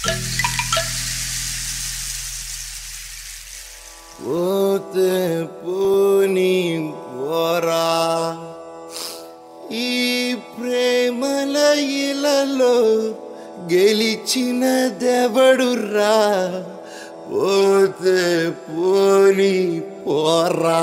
పోతే పోని పోరా ఈ ప్రేమల ఇలలో గెలిచిన దెవడురా పోతే పోని పోరా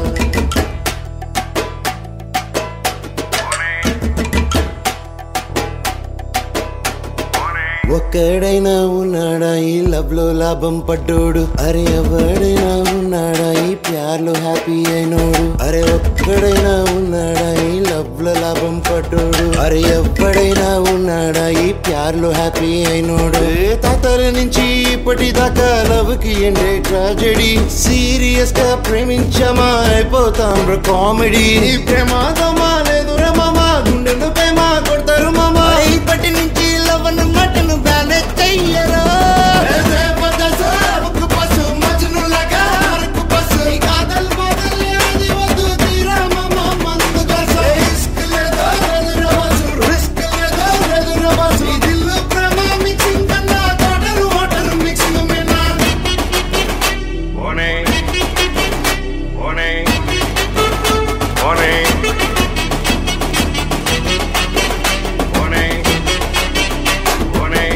ఒక్కడైనా ఉన్నాడా ఈ లవ్ లో లాభం పడ్డోడు అరే ఎవడైనా ఉన్నాడా ఈ ప్యార్లో హ్యాపీ అయినోడు అరే ఒక్కడైనా ఉన్నాడా ఈ లవ్ లో లాభం పడ్డోడు అరే ఎవడైనా ఉన్నాడా ఈ ప్యార్లో హ్యాపీ అయినోడు ఏ తాతల నుంచి ఇప్పటిదాకా లవ్ కి ఎండే ట్రాజెడీ సీరియస్ గా ప్రేమించమా అయిపోతాం కామెడీ ప్రమాదమా లేదు మామా గుండెలు ప్రేమ కొడతారు మామా ఇప్పటి నుంచి లవన్ మటన్ బ్యాన్ చెయ్యరా Morning. Morning. Morning. Morning. Morning.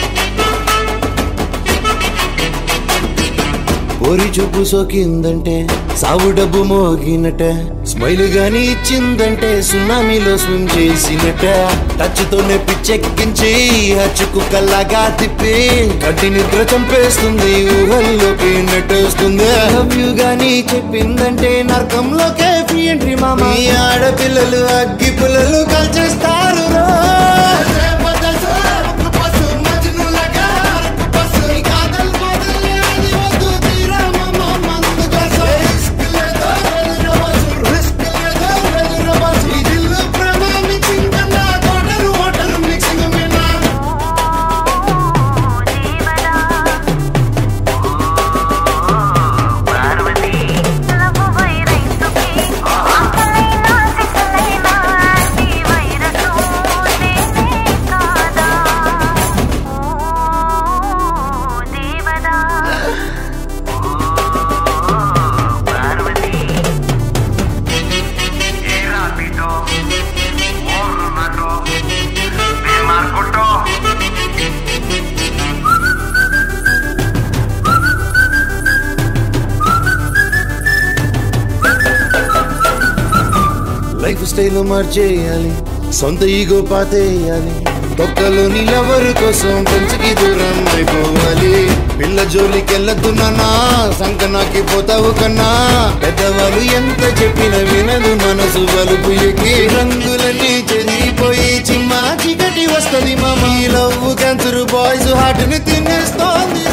పొరి చూపు సోకిందంటే సావు డబ్బు మోగినట స్మైల్ గాని ఇచ్చిందంటే సునామీలో స్విమ్ చేసినట టచ్ తోనే పిచ్చెక్కించి హచ్చుకు కల్లాగా తిప్పి కట్టి నిద్ర చంపేస్తుంది ఊహల్లోకి నెట్టేస్తుంది లవ్ యు గాని చెప్పిందంటే నరకంలోకే ఫ్రీ ఎంట్రీ మామ ఈ ఆడపిల్లలు అగ్గి పుల్లలు కాల్చేస్తారు రో. లవ్ వైరస్సుకి ఆకలైనా సిక్కలైనా యాంటీ వైరస్ నేనే కాదా ఓ దేవదా లైఫ్ స్టైల్ మార్చేయాలి సొంత ఈగో పాతేయాలి తొక్కలోని లవరు కోసం పెంచుకి దూరం అయిపోవాలి పిల్ల జోలికెళ్ళద్దు నాన్నా సంకనాకి పోతావు కన్నా పెద్దవాళ్ళు ఎంత చెప్పిన వినదు మనసు వలుపు ఎక్కి రంగులన్నీ చెదిరిపోయి చిమ్మా చీకటి వస్తది మామ ఈ లవ్ క్యాన్సర్ బాయ్స్ హార్ట్ ని తినేస్తోంది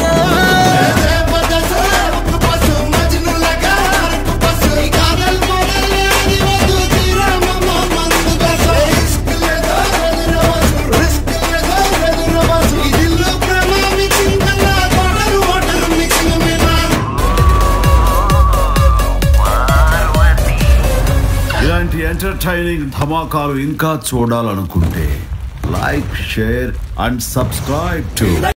ఇలాంటి ఎంటర్టైనింగ్ ధమాకాలు ఇంకా చూడాలనుకుంటే like share and subscribe to